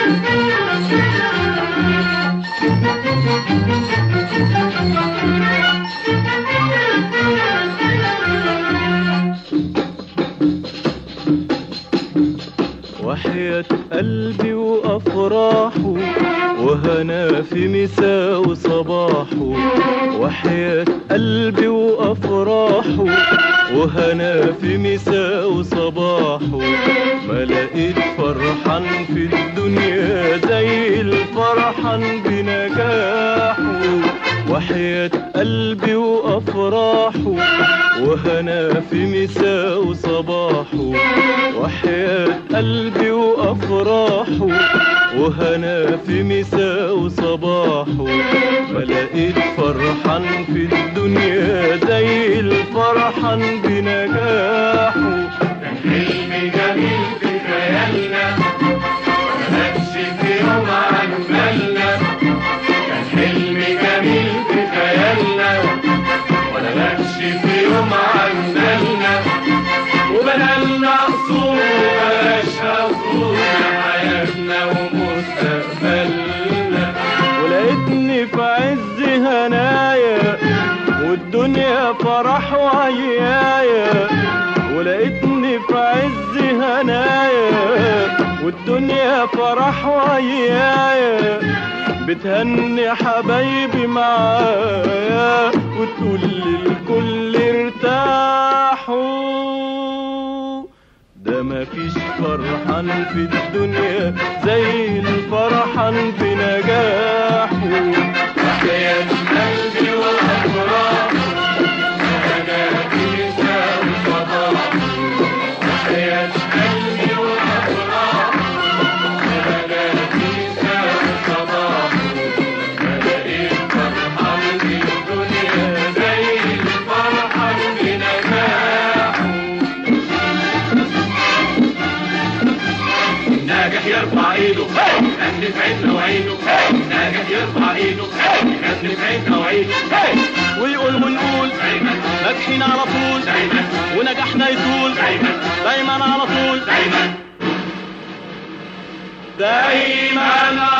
وحياة قلبي وأفراحه وهنا في مساء وصباحه وحياة قلبي وأفراحه وهنا في مساء وصباحه ما لقيت فرحان في الدنيا زي الفرحان بنجاحه وحياة قلبي وأفراحه وهنا في مساء وصباحه وحياة قلبي وأفراحه وهنا في مساء وصباحه ما لقيت فرحان في الدنيا زي الفرحان بنجاحه كان حلم جميل في خيالنا مكانش في يوم عن بالنا كان حلم جميل في خيالنا ولا غابش في يوم عن بالنا وبنالنا قصور وبلاش قصور حياتنا ومستقبلنا ولقيتني في عز هنايا والدنيا فرح وعيايا ولقيتني في عز هنايا والدنيا فرح وعيايا بتهني حبايبي معايا وتقول للكل ارتاحوا ده مفيش فرحان في الدنيا زي الفرحان في نجاحه وحياة قلبي وأفراح وأنا في مساء وصباح وحياة قلبي وأفراح وأنا في مساء وصباح ما لقيت فرحان في الدنيا زي الفرحان بنجاحه ناجح يرفع ايده يغني في عيننا وعينه ناجح يرفع ايده يغني في عيننا وعينه ويقول ونقول دايما ناجحين على طول دايما ونجاحنا يطول دايما دايما على طول دايما دايما